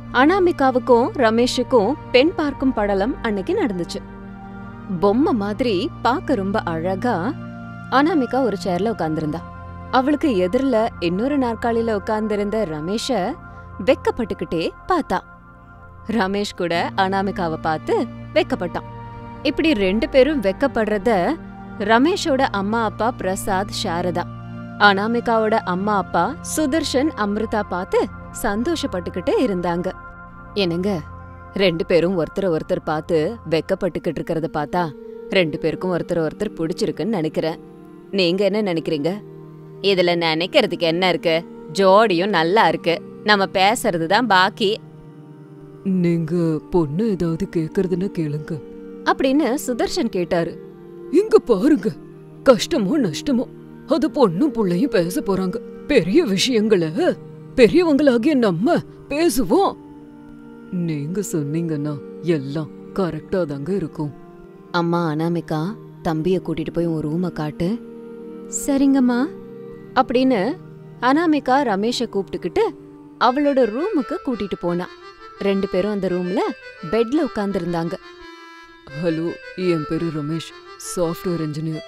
அனாமிகாவுக்கும் ரமேஷுக்கும் பெண் பார்க்கும் படலம் அன்னைக்கு நடந்துச்சு பொம்மை மாதிரி பார்க்க ரொம்ப அழகா அனாமிகா ஒரு சேர்ல உட்கார்ந்திருந்தா அவளுக்கு எதிரில இன்னொரு நாற்காலியில உட்கார்ந்திருந்த ரமேஷ வெக்கப்பட்டுக்கிட்டே பார்த்தா ரமேஷ் கூட அனாமிகாவை பார்த்து வெக்கப்பட்டான் இப்படி ரெண்டு பேரும் வெக்கப்படுறத ரமேஷோட அம்மா அப்பா பிரசாத் சாரதா அனாமிகாவோட அம்மா அப்பா சுதர்ஷன் அமிர்தா பார்த்து சந்தோஷப்பட்டுக்கிட்டு இருந்தாங்க என்னங்க ரெண்டு பேரும் ஒருத்தர் ஒருத்தர் பார்த்து வெக்கப்பட்டுக்கிட்டு இருக்கிறத பார்த்தா ரெண்டு பேருக்கும் ஒருத்தர் ஒருத்தர் பிடிச்சிருக்குன்னு நினைக்கிறேன் நீங்க என்ன நினைக்கிறீங்க இதுல நினைக்கிறதுக்கு என்ன இருக்கு ஜோடியும் நல்லா இருக்கு நம்ம பேசுறது தான் பாக்கி நீங்க பொண்ணு ஏதாவது கேக்குறதுன்னா கேளுங்க அப்படின்னு சுதர்ஷன் கேட்டாரு இங்க பாருங்க கஷ்டமோ நஷ்டமோ அது பொண்ணும் புள்ளையும் பேச போறாங்க பெரிய விஷயங்களை பெரியவங்களாகிய நம்ம பேசுவோம் நீங்க சொன்னீங்கன்னா எல்லாம் கரெக்டா தாங்க இருக்கும் அம்மா அனாமிகா தம்பிய கூட்டிட்டு போய் உன் ரூமை காட்டு சரிங்கம்மா அப்படின்னு அனாமிகா ரமேஷை கூப்பிட்டுக்கிட்டு அவளோட ரூமுக்கு கூட்டிட்டு போனா ரெண்டு பேரும் அந்த ரூம்ல பெட்ல உட்கார்ந்திருந்தாங்க ஹலோ என் பேரு ரமேஷ் சாஃப்ட்வேர் இன்ஜினியர்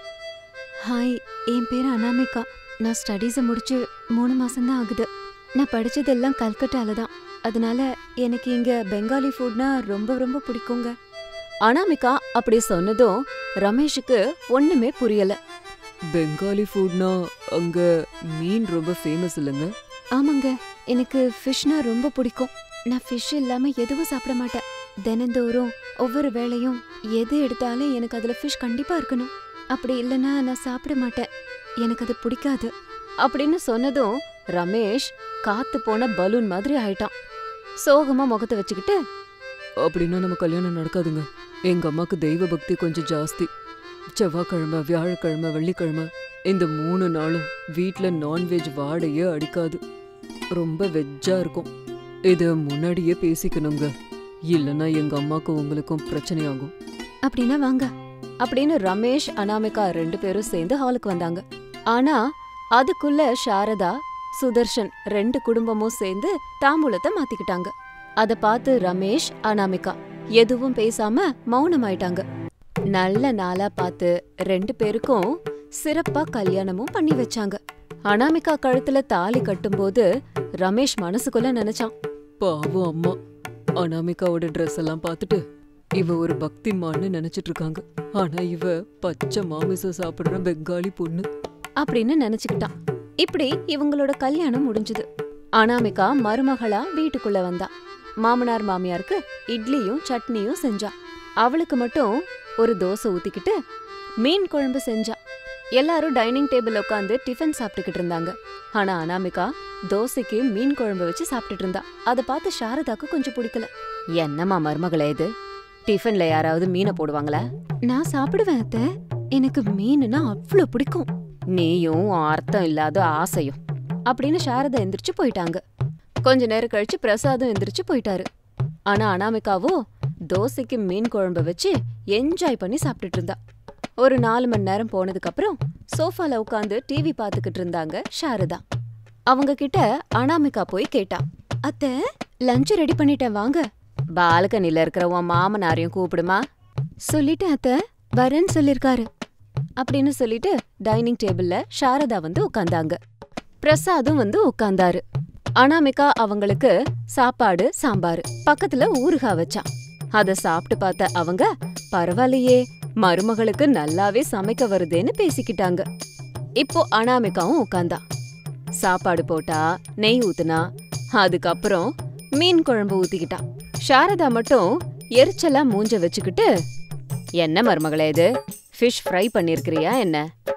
ஹாய் என் பேர் அனாமிகா நான் ஸ்டடீஸை முடிச்சு மூணு மாசம்தான் ஆகுது நான் படிச்சதெல்லாம் கல்கட்டால தான் அதனால எனக்கு இங்க பெங்காலி ஃபுட்னா ரொம்ப ரொம்ப பிடிக்குங்க அனாமிகா அப்படி சொன்னதும் ரமேஷுக்கு ஒண்ணுமே புரியல பெங்காலி ஃபுட்னா அங்க மீன் ரொம்ப ஃபேமஸ் இல்லைங்க ஆமாங்க எனக்கு ஃபிஷ்னா ரொம்ப பிடிக்கும் நான் ஃபிஷ் இல்லாம எதுவும் சாப்பிட மாட்டேன் தினந்தோறும் ஒவ்வொரு வேளையும் எது எடுத்தாலும் எனக்கு அதுல ஃபிஷ் கண்டிப்பா இருக்கணும் அப்படி இல்லைன்னா நான் சாப்பிட மாட்டேன் எனக்கு அது பிடிக்காது அப்படின்னு சொன்னதும் ரமேஷ் காத்து போன பலூன் மாதிரி ஆயிட்டான் சோகமா முகத்தை வச்சுக்கிட்டு அப்படின்னா நம்ம கல்யாணம் நடக்காதுங்க எங்க அம்மாக்கு தெய்வ பக்தி கொஞ்சம் ஜாஸ்தி செவ்வாய்க்கிழமை வியாழக்கிழமை வெள்ளிக்கிழமை இந்த மூணு நாளும் வீட்ல நான்வெஜ் வாடையே அடிக்காது ரொம்ப வெஜ்ஜா இருக்கும் இத முன்னாடியே பேசிக்கணுங்க இல்லைன்னா எங்க அம்மாக்கும் உங்களுக்கும் பிரச்சனையாகும் அப்படின்னா வாங்க அப்படின்னு ரமேஷ் அனாமிகா ரெண்டு பேரும் சேர்ந்து ஹாலுக்கு வந்தாங்க ஆனா அதுக்குள்ள சாரதா சுதர்ஷன் ரெண்டு குடும்பமும் சேர்ந்து தாம்பூலத்தை மாத்திக்கிட்டாங்க அத பார்த்து ரமேஷ் அனாமிகா எதுவும் பேசாம மௌனமாயிட்டாங்க நல்ல நாளா பார்த்து ரெண்டு பேருக்கும் சிறப்பா கல்யாணமும் பண்ணி வச்சாங்க அனாமிகா கழுத்துல தாலி கட்டும்போது ரமேஷ் மனசுக்குள்ள நினைச்சான் பாவம் அம்மா அனாமிகாவோட ட்ரெஸ் எல்லாம் பார்த்துட்டு இவ ஒரு பக்திமான்னு நினைச்சிட்டு இருக்காங்க ஆனா இவ பச்சை மாமிசம் சாப்பிடுற பெங்காலி பொண்ணு அப்படின்னு நினைச்சுக்கிட்டான் இப்படி இவங்களோட கல்யாணம் முடிஞ்சது அனாமிகா மருமகளா வீட்டுக்குள்ள வந்தா மாமனார் மாமியாருக்கு இட்லியும் சட்னியும் செஞ்சா அவளுக்கு மட்டும் ஒரு தோசை ஊத்திக்கிட்டு மீன் குழம்பு செஞ்சா எல்லாரும் டைனிங் டேபிள் உட்காந்து டிஃபன் சாப்பிட்டுக்கிட்டு இருந்தாங்க ஆனா அனாமிகா தோசைக்கு மீன் குழம்பு வச்சு சாப்பிட்டுட்டு இருந்தா அதை பார்த்து சாரதாக்கு கொஞ்சம் பிடிக்கல என்னம்மா மருமகளே இது டிஃபன்ல யாராவது மீனை போடுவாங்களா நான் சாப்பிடுவேன் அத்தை எனக்கு மீனுன்னா அவ்வளோ பிடிக்கும் நீயும் உன் அர்த்தம் இல்லாத ஆசையும் அப்படின்னு சாரதா எந்திரிச்சு போயிட்டாங்க கொஞ்ச நேரம் கழிச்சு பிரசாதும் எந்திரிச்சு போயிட்டாரு ஆனா அனாமிகாவோ தோசைக்கு மீன் குழம்பு வச்சு என்ஜாய் பண்ணி சாப்பிட்டுட்டு இருந்தா ஒரு நாலு மணி நேரம் போனதுக்கு அப்புறம் சோஃபால உட்காந்து டிவி பார்த்துக்கிட்டு இருந்தாங்க சாரதா அவங்க கிட்ட அனாமிகா போய் கேட்டா அத்தை லஞ்ச் ரெடி பண்ணிட்டேன் வாங்க பால்கனில இருக்கிற உன் மாமனாரையும் கூப்பிடுமா சொல்லிட்டேன் அத்தை வரேன்னு சொல்லிருக்காரு அப்படின்னு சொல்லிட்டு டைனிங் டேபிள்ல சாரதா வந்து உட்கார்ந்தாங்க பிரசாதும் வந்து உட்கார்ந்தாரு அனாமிகா அவங்களுக்கு சாப்பாடு சாம்பார் பக்கத்துல ஊறுகாய் வச்சான் அத சாப்பிட்டு பார்த்த அவங்க பரவாயில்லையே மருமகளுக்கு நல்லாவே சமைக்க வருதேன்னு பேசிக்கிட்டாங்க இப்போ அனாமிகாவும் உட்கார்ந்தா சாப்பாடு போட்டா நெய் ஊத்துனா அதுக்கப்புறம் மீன் குழம்பு ஊத்திக்கிட்டா சாரதா மட்டும் எரிச்சலா மூஞ்ச வச்சுக்கிட்டு என்ன மருமகளே இது ஃபிஷ் ஃப்ரை பண்ணிருக்கிறியா என்ன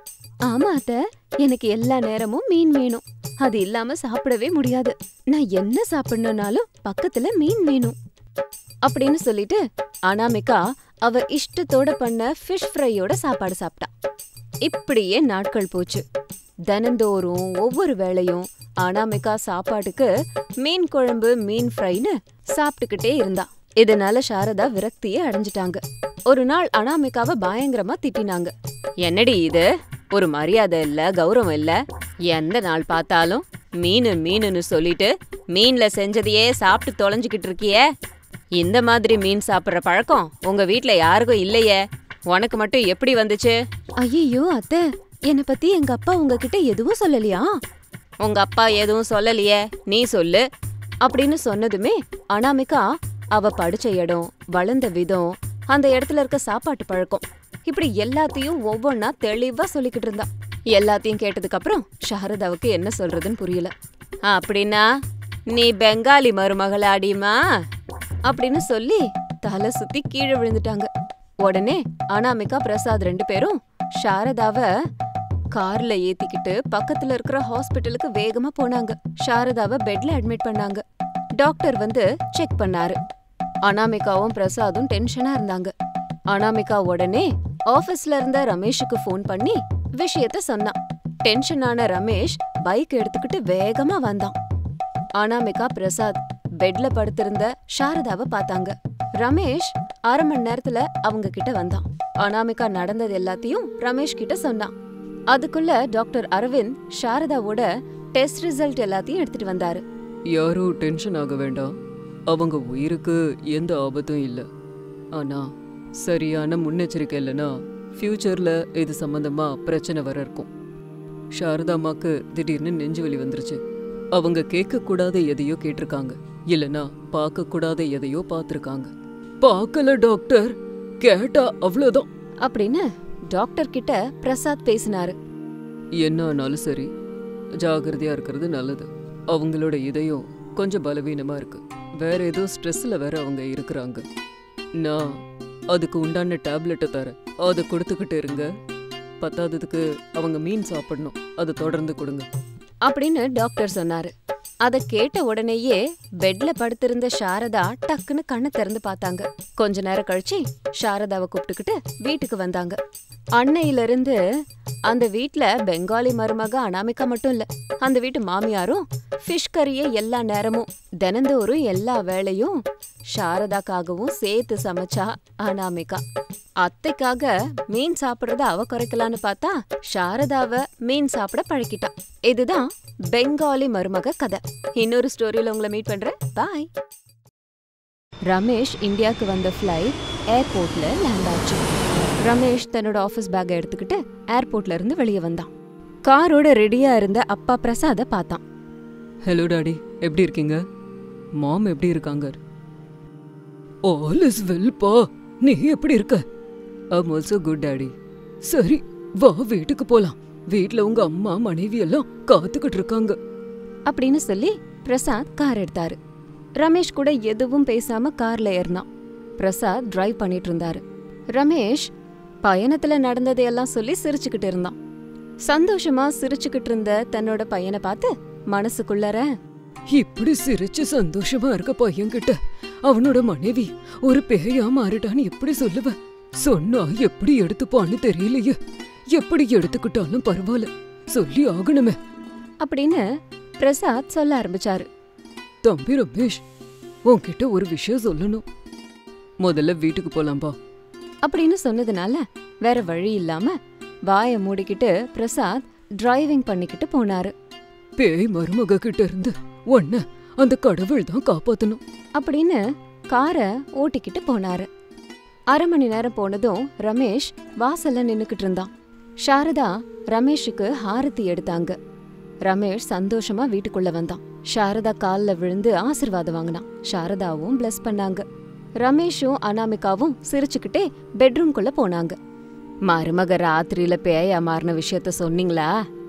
ஆமா அத்த எனக்கு எல்லா நேரமும் மீன் வேணும் அது இல்லாம சாப்பிடவே முடியாது நான் என்ன சாப்பிடணும்னாலும் பக்கத்துல மீன் வேணும் அப்படின்னு சொல்லிட்டு அனாமிகா அவ இஷ்டத்தோட பண்ண ஃபிஷ் ஃப்ரையோட சாப்பாடு சாப்பிட்டா இப்படியே நாட்கள் போச்சு தினந்தோறும் ஒவ்வொரு வேளையும் அனாமிகா சாப்பாட்டுக்கு மீன் குழம்பு மீன் ஃப்ரைன்னு சாப்பிட்டுக்கிட்டே இருந்தா இதனால சாரதா விரக்தியே அடைஞ்சிட்டாங்க ஒரு நாள் அனாமிகாவை பயங்கரமா திட்டினாங்க என்னடி இது ஒரு மரியாதை இல்ல கௌரவம் இல்ல எந்த நாள் பார்த்தாலும் மீனு மீனுன்னு சொல்லிட்டு மீன்ல செஞ்சதையே சாப்பிட்டு தொலைஞ்சுக்கிட்டு இருக்கியே இந்த மாதிரி மீன் சாப்பிட்ற பழக்கம் உங்க வீட்ல யாருக்கும் இல்லையே உனக்கு மட்டும் எப்படி வந்துச்சு ஐயோ அத்தை என்னை பத்தி எங்க அப்பா உங்ககிட்ட எதுவும் சொல்லலையா உங்க அப்பா எதுவும் சொல்லலையே நீ சொல்லு அப்படின்னு சொன்னதுமே அனாமிகா அவ படிச்ச இடம் வளர்ந்த விதம் அந்த இடத்துல இருக்க சாப்பாட்டு பழக்கம் இப்படி எல்லாத்தையும் ஒவ்வொன்னா தெளிவா சொல்லிக்கிட்டு இருந்தா எல்லாத்தையும் கேட்டதுக்கு அப்புறம் சாரதாவுக்கு என்ன சொல்றதுன்னு புரியல அப்படின்னா நீ பெங்காலி மருமகள் அடிமா அப்படின்னு சொல்லி தலை சுத்தி கீழே விழுந்துட்டாங்க உடனே அனாமிகா பிரசாத் ரெண்டு பேரும் சாரதாவ கார்ல ஏத்திக்கிட்டு பக்கத்துல இருக்கிற ஹாஸ்பிட்டலுக்கு வேகமா போனாங்க சாரதாவை பெட்ல அட்மிட் பண்ணாங்க டாக்டர் வந்து செக் பண்ணாரு அனாமிகாவும் பிரசாதும் டென்ஷனா இருந்தாங்க அனாமிகா உடனே ஆபீஸ்ல இருந்த ரமேஷுக்கு ஃபோன் பண்ணி விஷயத்த சொன்னான் டென்ஷனான ரமேஷ் பைக் எடுத்துக்கிட்டு வேகமா வந்தான் அனாமிகா பிரசாத் பெட்ல படுத்திருந்த சாரதாவை பார்த்தாங்க ரமேஷ் அரை மணி நேரத்துல அவங்க கிட்ட வந்தான் அனாமிகா நடந்தது எல்லாத்தையும் ரமேஷ் கிட்ட சொன்னான் அதுக்குள்ள டாக்டர் அரவிந்த் சாரதாவோட டெஸ்ட் ரிசல்ட் எல்லாத்தையும் எடுத்துட்டு வந்தாரு யாரும் டென்ஷன் ஆக வேண்டாம் அவங்க உயிருக்கு எந்த ஆபத்தும் இல்லை ஆனா சரியான முன்னெச்சரிக்கை இல்லைன்னா ஃப்யூச்சர்ல இது சம்பந்தமா பிரச்சனை வர இருக்கும் சாரதா அம்மாக்கு திடீர்னு நெஞ்சு வலி வந்துருச்சு அவங்க கேட்க கூடாத எதையோ கேட்டிருக்காங்க இல்லனா பார்க்க கூடாத எதையோ பார்த்திருக்காங்க பார்க்கல டாக்டர் கேட்டா அவ்வளவுதான் அப்படின்னு டாக்டர் கிட்ட பிரசாத் பேசினாரு என்ன ஆனாலும் சரி ஜாகிரதையா இருக்கிறது நல்லது அவங்களோட இதயம் கொஞ்சம் பலவீனமா இருக்கு வேற ஏதோ ஸ்ட்ரெஸ்ல வேற அவங்க இருக்கிறாங்க நான் அதுக்கு உண்டான டேப்லெட்டை தரேன் அதை கொடுத்துக்கிட்டு இருங்க பத்தாததுக்கு அவங்க மீன் சாப்பிடணும் அதை தொடர்ந்து கொடுங்க அப்படின்னு டாக்டர் சொன்னாரு அத கேட்ட உடனேயே பெட்ல படுத்திருந்த சாரதா டக்குன்னு கண்ணை திறந்து பார்த்தாங்க கொஞ்ச நேரம் கழிச்சு சாரதாவை கூப்பிட்டுக்கிட்டு வீட்டுக்கு வந்தாங்க அன்னையில இருந்து அந்த வீட்ல பெங்காலி மருமக அனாமிகா மட்டும் இல்ல அந்த வீட்டு மாமியாரும் ஃபிஷ் கறியை எல்லா நேரமும் தினந்தோறும் எல்லா வேலையும் சாரதாக்காகவும் சேர்த்து சமைச்சா அனாமிகா அத்தைக்காக மீன் சாப்பிடுறத அவ குறைக்கலான்னு பார்த்தா சாரதாவ மீன் சாப்பிட பழக்கிட்டா இதுதான் பெங்காலி மருமக கதை இன்னொரு ஸ்டோரியில உங்களை மீட் பண்றேன் பாய் ரமேஷ் இந்தியாவுக்கு வந்த ஃப்ளைட் ஏர்போர்ட்ல லேண்ட் ஆச்சு ரமேஷ் தன்னோட ஆஃபீஸ் பேக்கை எடுத்துக்கிட்டு ஏர்போர்ட்ல இருந்து வெளியே வந்தான் காரோட ரெடியா இருந்த அப்பா பிரசாத பார்த்தான் ஹலோ டாடி எப்படி இருக்கீங்க மாம் எப்படி இருக்காங்க ஆல் இஸ் வெல்பா நீ எப்படி இருக்க ஐம் ஆல்சோ குட் டாடி சரி வா வீட்டுக்கு போலாம் வீட்ல உங்க அம்மா மனைவி எல்லாம் காத்துக்கிட்டு இருக்காங்க அப்படின்னு சொல்லி பிரசாத் கார் எடுத்தாரு ரமேஷ் கூட எதுவும் பேசாம கார்ல ஏறினான் பிரசாத் டிரைவ் பண்ணிட்டு இருந்தாரு ரமேஷ் பயணத்துல நடந்ததையெல்லாம் சொல்லி சிரிச்சுக்கிட்டு இருந்தான் சந்தோஷமா சிரிச்சுக்கிட்டு இருந்த தன்னோட பையனை பார்த்து மனசுக்குள்ளற இப்படி சிரிச்சு சந்தோஷமா இருக்க பையன்கிட்ட அவனோட மனைவி ஒரு பேயா மாறிட்டான்னு எப்படி சொல்லுவ சொன்னா எப்படி எடுத்துப்பான்னு தெரியலையே எப்படி எடுத்துக்கிட்டாலும் பரவாயில்ல சொல்லி ஆகணுமே அப்படின்னு பிரசாத் சொல்ல ஆரம்பிச்சாரு தம்பி ரமேஷ் உன்கிட்ட ஒரு விஷயம் சொல்லணும் முதல்ல வீட்டுக்கு போலாம்பா அப்படின்னு சொன்னதுனால வேற வழி இல்லாம வாயை மூடிக்கிட்டு பிரசாத் டிரைவிங் பண்ணிக்கிட்டு போனாரு பேய் மருமக கிட்ட இருந்து உன்ன அந்த கடவுள் தான் காப்பாத்தணும் அப்படின்னு காரை ஓட்டிக்கிட்டு போனாரு அரை மணி நேரம் போனதும் ரமேஷ் வாசல்ல நின்னுக்கிட்டு இருந்தான் சாரதா ரமேஷுக்கு ஹாரதி எடுத்தாங்க ரமேஷ் சந்தோஷமா வீட்டுக்குள்ள வந்தான் சாரதா கால்ல விழுந்து ஆசிர்வாதம் வாங்கினான் சாரதாவும் பிளஸ் பண்ணாங்க ரமேஷும் அனாமிகாவும் சிரிச்சுக்கிட்டே பெட்ரூம்குள்ள போனாங்க மருமக ராத்திரியில பேயா மாறின விஷயத்த சொன்னீங்களா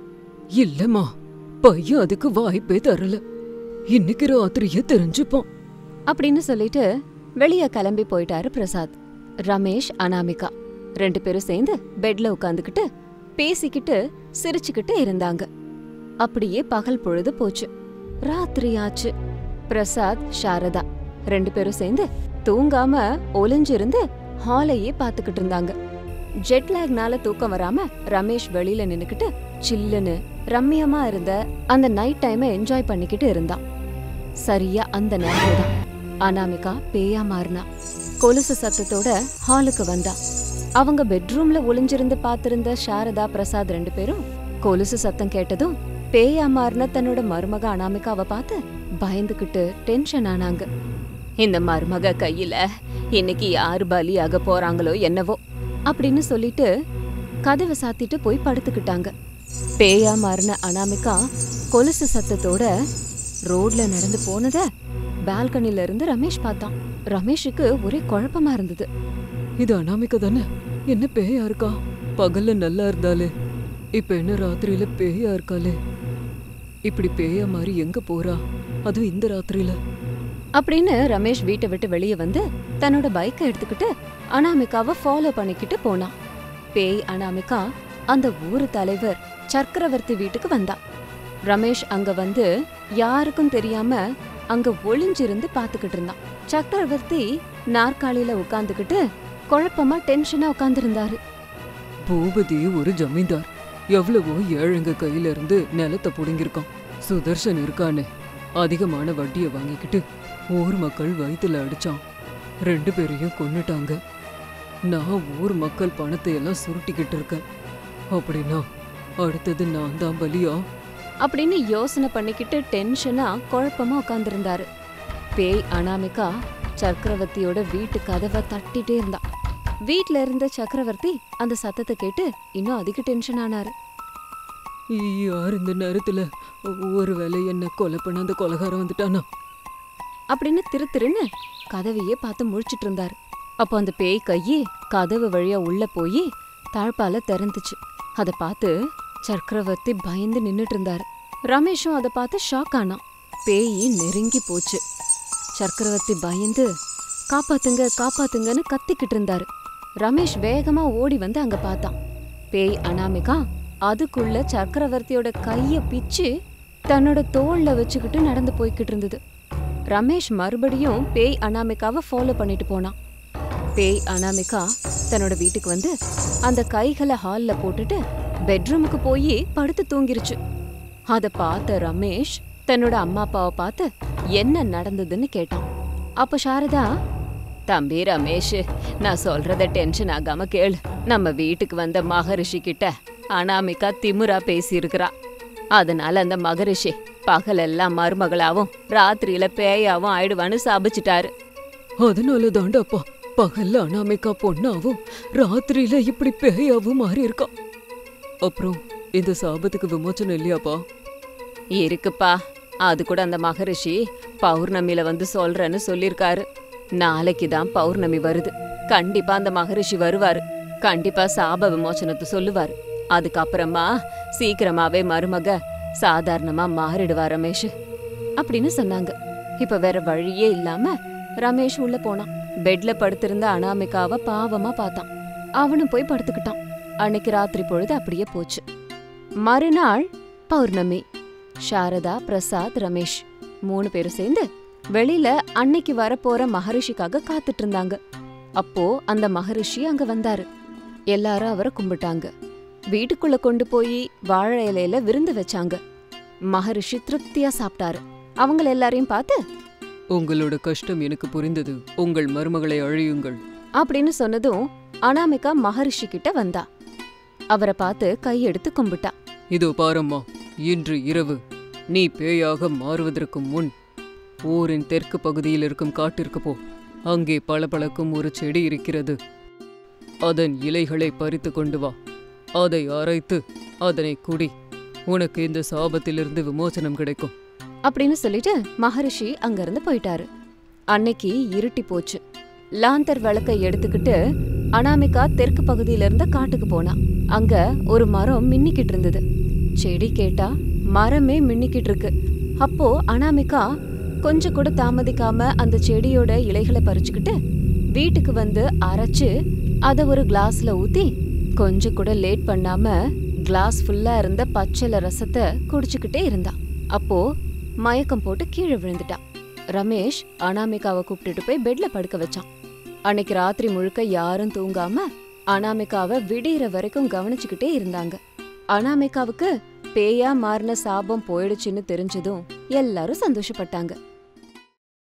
இல்லம்மா பையன் அதுக்கு வாய்ப்பே தரல இன்னைக்கு ராத்திரியே தெரிஞ்சுப்பான் அப்படின்னு சொல்லிட்டு வெளிய கிளம்பி போயிட்டாரு பிரசாத் ரமேஷ் அனாமிகா ரெண்டு பேரும் சேர்ந்து பெட்ல உட்காந்துக்கிட்டு பேசிக்கிட்டு சிரிச்சுக்கிட்டு இருந்தாங்க அப்படியே பகல் பொழுது போச்சு ராத்திரி ஆச்சு பிரசாத் சாரதா ரெண்டு பேரும் சேர்ந்து தூங்காம ஒளிஞ்சிருந்து ஹாலையே பாத்துக்கிட்டு இருந்தாங்க ஜெட்லாக்னால தூக்கம் வராம ரமேஷ் வெளியில நின்னுக்கிட்டு சில்லுன்னு ரம்மியமா இருந்த அந்த நைட் டைமை என்ஜாய் பண்ணிக்கிட்டு இருந்தான் சரியா அந்த நேரம் தான் அனாமிகா பேயா மாறினா கொலுசு சத்தத்தோட ஹாலுக்கு வந்தா அவங்க பெட்ரூம்ல ஒளிஞ்சிருந்து பார்த்திருந்த சாரதா பிரசாத் ரெண்டு பேரும் கொலுசு சத்தம் கேட்டதும் பேயா மாறின தன்னோட மருமக அனாமிகாவை பார்த்து பயந்துகிட்டு டென்ஷன் ஆனாங்க இந்த மருமக கையில இன்னைக்கு யாரு பலியாக போறாங்களோ என்னவோ அப்படின்னு சொல்லிட்டு கதவை சாத்திட்டு போய் படுத்துக்கிட்டாங்க பேயா மாறின அனாமிகா கொலுசு சத்தத்தோட ரோட்ல நடந்து போனத பால்கனில இருந்து ரமேஷ் பார்த்தான் ரமேஷுக்கு ஒரே குழப்பமா இருந்தது இது அனாமிகா தானே என்ன பேயா இருக்கா பகல்ல நல்லா இருந்தாலே இப்ப என்ன ராத்திரியில பேயா இருக்காளே இப்படி பேயா மாதிரி எங்க போறா அதுவும் இந்த ராத்திரியில அப்படின்னு ரமேஷ் வீட்டை விட்டு வெளியே வந்து தன்னோட பைக்கை எடுத்துக்கிட்டு அனாமிகாவை ஃபாலோ பண்ணிக்கிட்டு போனான் பேய் அனாமிகா அந்த ஊரு தலைவர் சக்கரவர்த்தி வீட்டுக்கு வந்தா ரமேஷ் அங்க வந்து யாருக்கும் தெரியாம அங்க ஒளிஞ்சிருந்து பாத்துக்கிட்டு இருந்தான் சக்கரவர்த்தி நாற்காலியில உட்காந்துக்கிட்டு குழப்பமா டென்ஷனா உட்காந்துருந்தாரு பூபதி ஒரு ஜமீன்தார் எவ்வளவோ ஏழைங்க கையில இருந்து நிலத்தை புடுங்கிருக்கான் சுதர்ஷன் இருக்கானே அதிகமான வட்டியை வாங்கிக்கிட்டு ஊர் மக்கள் வயித்துல அடிச்சான் ரெண்டு பேரையும் கொன்னுட்டாங்க நான் ஊர் மக்கள் பணத்தை எல்லாம் சுருட்டிக்கிட்டு இருக்கேன் அப்படின்னா அடுத்தது நான் தான் பலியா அப்படின்னு யோசனை பண்ணிக்கிட்டு டென்ஷனா குழப்பமா உட்காந்துருந்தாரு பேய் அனாமிகா சக்கரவர்த்தியோட வீட்டு கதவை தட்டிட்டே இருந்தான் வீட்ல இருந்த சக்கரவர்த்தி அந்த சத்தத்தை கேட்டு இன்னும் அதிக டென்ஷன் ஆனாரு யார் இந்த நேரத்துல ஒருவேளை என்ன கொலை பண்ண அந்த கொலகாரம் வந்துட்டானா அப்படின்னு திரு திருன்னு கதவையே பார்த்து முழிச்சிட்டு இருந்தாரு அப்போ அந்த பேய் கையே கதவு வழியா உள்ள போய் தாழ்பால திறந்துச்சு அதை பார்த்து சக்கரவர்த்தி பயந்து நின்னுட்டு இருந்தாரு ரமேஷும் அதை பார்த்து ஷாக் ஆனான் பேய் நெருங்கி போச்சு சக்கரவர்த்தி பயந்து காப்பாத்துங்க காப்பாத்துங்கன்னு கத்திக்கிட்டு இருந்தாரு ரமேஷ் வேகமா ஓடி வந்து அங்க பார்த்தான் பேய் அனாமிகா அதுக்குள்ள சக்கரவர்த்தியோட கைய பிச்சு தன்னோட தோல்ல வச்சுக்கிட்டு நடந்து போய்கிட்டு இருந்தது ரமேஷ் மறுபடியும் பேய் அனாமிகாவை ஃபாலோ பண்ணிட்டு போனான் பேய் அனாமிகா தன்னோட வீட்டுக்கு வந்து அந்த கைகளை ஹால்ல போட்டுட்டு பெட்ரூமுக்கு போய் படுத்து தூங்கிருச்சு அத பார்த்த ரமேஷ் தன்னோட அம்மா அப்பாவை பார்த்து என்ன நடந்ததுன்னு கேட்டான் அப்ப சாரதா தம்பி ரமேஷ் நான் சொல்றத டென்ஷன் ஆகாம கேளு நம்ம வீட்டுக்கு வந்த மகரிஷி கிட்ட அனாமிகா திமுறா பேசியிருக்கிறா அதனால அந்த மகரிஷி பகலெல்லாம் மருமகளாவும் ராத்திரியில பேயாவும் ஆயிடுவான்னு சாபிச்சிட்டாரு அதனால தாண்டாப்பா பகல்ல அனாமிகா பொண்ணாவும் ராத்திரியில இப்படி பேயாவும் மாறி இருக்கா அப்புறம் இந்த சாபத்துக்கு விமோச்சனம் இல்லையாப்பா இருக்குப்பா அது கூட அந்த மகரிஷி பௌர்ணமியில வந்து சொல்றேன்னு சொல்லிருக்காரு நாளைக்கு தான் பௌர்ணமி வருது கண்டிப்பா அந்த மகரிஷி வருவாரு கண்டிப்பா சாப விமோசனத்தை சொல்லுவாரு அதுக்கப்புறமா சீக்கிரமாவே மருமக சாதாரணமா மாறிடுவா ரமேஷ் அப்படின்னு சொன்னாங்க இப்ப வேற வழியே இல்லாம ரமேஷ் உள்ள போனான் பெட்ல படுத்திருந்த அனாமிகாவை பாவமா பார்த்தான் அவனும் போய் படுத்துக்கிட்டான் அன்னைக்கு ராத்திரி பொழுது அப்படியே போச்சு மறுநாள் பௌர்ணமி சாரதா பிரசாத் ரமேஷ் மூணு பேரும் சேர்ந்து வெளியில அன்னைக்கு வரப்போற மகரிஷிக்காக காத்துட்டு இருந்தாங்க அப்போ அந்த மகரிஷி அங்க வந்தாரு எல்லாரும் அவரை கும்பிட்டாங்க வீட்டுக்குள்ள கொண்டு போய் வாழை இலையில விருந்து வச்சாங்க மகரிஷி திருப்தியா சாப்பிட்டாரு அவங்கள எல்லாரையும் பார்த்து உங்களோட கஷ்டம் எனக்கு புரிந்தது உங்கள் மருமகளை அழியுங்கள் அப்படின்னு சொன்னதும் அனாமிகா மகரிஷி கிட்ட வந்தா அவரை பார்த்து கையெடுத்து கும்பிட்டா இதோ பாரம்மா இன்று இரவு நீ பேயாக மாறுவதற்கு முன் ஊரின் தெற்கு பகுதியில் இருக்கும் காட்டிற்கு போ அங்கே பளபளக்கும் ஒரு செடி இருக்கிறது அதன் இலைகளை பறித்து கொண்டு வா அதை அரைத்து அதனை குடி உனக்கு இந்த சாபத்திலிருந்து விமோசனம் கிடைக்கும் அப்படின்னு சொல்லிட்டு மகரிஷி அங்கிருந்து போயிட்டாரு அன்னைக்கு இருட்டி போச்சு லாந்தர் விளக்கை எடுத்துக்கிட்டு அனாமிகா தெற்கு பகுதியில இருந்த காட்டுக்கு போனா அங்க ஒரு மரம் மின்னிக்கிட்டு இருந்தது செடி கேட்டா மரமே மின்னிக்கிட்டு இருக்கு அப்போ அனாமிகா கொஞ்சம் கூட தாமதிக்காம அந்த செடியோட இலைகளை பறிச்சுக்கிட்டு வீட்டுக்கு வந்து அரைச்சு அத ஒரு கிளாஸ்ல ஊத்தி கொஞ்சம் கூட லேட் பண்ணாம கிளாஸ் ஃபுல்லா இருந்த பச்சளை ரசத்தை குடிச்சுக்கிட்டே இருந்தா அப்போ மயக்கம் போட்டு கீழே விழுந்துட்டான் ரமேஷ் அனாமிகாவை கூப்பிட்டுட்டு போய் பெட்ல படுக்க வச்சான் அன்னைக்கு ராத்திரி முழுக்க யாரும் தூங்காம அனாமிகாவை விடியற வரைக்கும் கவனிச்சுக்கிட்டே இருந்தாங்க அனாமிகாவுக்கு பேயா மாறின சாபம் போயிடுச்சுன்னு தெரிஞ்சதும் எல்லாரும் சந்தோஷப்பட்டாங்க